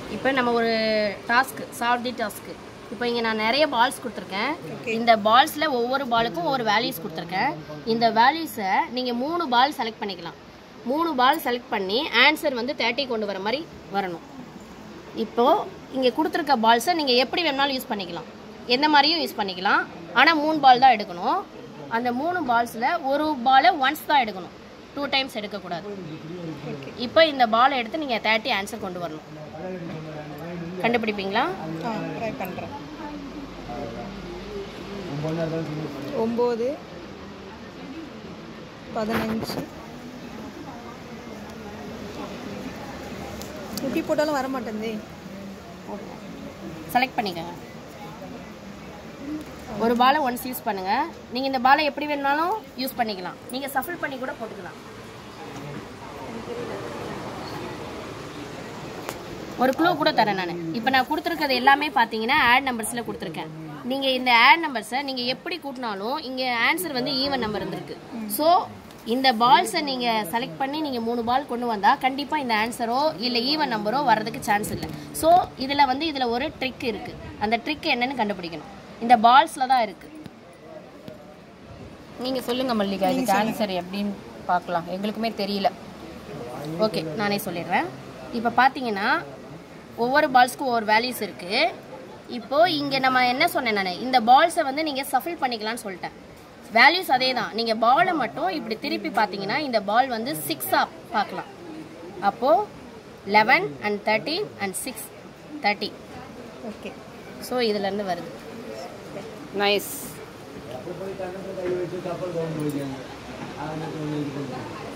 இப்போ நம்ம ஒரு டாஸ்க்கு சால்வ் தி டாஸ்க்கு இப்போ இங்கே நான் நிறைய பால்ஸ் கொடுத்துருக்கேன் இந்த பால்ஸில் ஒவ்வொரு பாலுக்கும் ஒவ்வொரு வேல்யூஸ் கொடுத்துருக்கேன் இந்த வேல்யூஸை நீங்கள் மூணு பால் செலக்ட் பண்ணிக்கலாம் மூணு பால் செலக்ட் பண்ணி ஆன்சர் வந்து தேர்ட்டி கொண்டு வர மாதிரி வரணும் இப்போது இங்கே கொடுத்துருக்க பால்ஸை நீங்கள் எப்படி வேணாலும் யூஸ் பண்ணிக்கலாம் எந்த மாதிரியும் யூஸ் பண்ணிக்கலாம் ஆனால் மூணு பால் தான் எடுக்கணும் அந்த மூணு பால்ஸில் ஒரு பாலை ஒன்ஸ் தான் எடுக்கணும் டூ டைம்ஸ் எடுக்கக்கூடாது இப்போ இந்த பாலை எடுத்து நீங்கள் தேர்ட்டி ஆன்சர் கொண்டு வரணும் கண்டுபிடிப்பீங்களா ஆ ட்ரை பண்ணுறேன் ஒம்பது பதினஞ்சு எப்படி போட்டாலும் வர மாட்டேங்குதே செலக்ட் பண்ணிக்கோங்க ஒரு பாலை ஒன்ஸ் யூஸ் பண்ணுங்கள் நீங்கள் இந்த பாலை எப்படி வேணுனாலும் யூஸ் பண்ணிக்கலாம் நீங்கள் சஃபில் பண்ணி கூட போட்டுக்கலாம் ஒரு க்ளூ கூட தரேன் நான் இப்போ நான் கொடுத்துருக்கிறது எல்லாமே பார்த்தீங்கன்னா ஆட் நம்பர்ஸில் கொடுத்துருக்கேன் நீங்கள் இந்த ஆட் நம்பர்ஸை நீங்கள் எப்படி கூட்டினாலும் இங்கே ஆன்சர் வந்து ஈவன் நம்பர் இருந்திருக்கு ஸோ இந்த பால்ஸை நீங்கள் செலக்ட் பண்ணி நீங்கள் மூணு பால் கொண்டு வந்தால் கண்டிப்பாக இந்த ஆன்சரோ இல்லை ஈவன் நம்பரோ வர்றதுக்கு சான்ஸ் இல்லை ஸோ இதில் வந்து இதில் ஒரு ட்ரிக் இருக்குது அந்த ட்ரிக் என்னன்னு கண்டுபிடிக்கணும் இந்த பால்ஸில் தான் இருக்குது நீங்கள் சொல்லுங்கள் மல்லிகா இதுக்கு ஆன்சர் எப்படின்னு பார்க்கலாம் எங்களுக்குமே தெரியல ஓகே நானே சொல்லிடுறேன் இப்போ பார்த்தீங்கன்னா ஒவ்வொரு பால்ஸ்க்கும் ஒவ்வொரு வேல்யூஸ் இருக்குது இப்போது இங்கே நம்ம என்ன சொன்னேன் நான் இந்த பால்ஸை வந்து நீங்கள் சஃபில் பண்ணிக்கலாம்னு சொல்லிட்டேன் வேல்யூஸ் அதே தான் நீங்கள் பாலை மட்டும் இப்படி திருப்பி பார்த்தீங்கன்னா இந்த பால் வந்து சிக்ஸாக பார்க்கலாம் அப்போது eleven and thirteen and six thirty okay so இதுலேருந்து வருது நைஸ்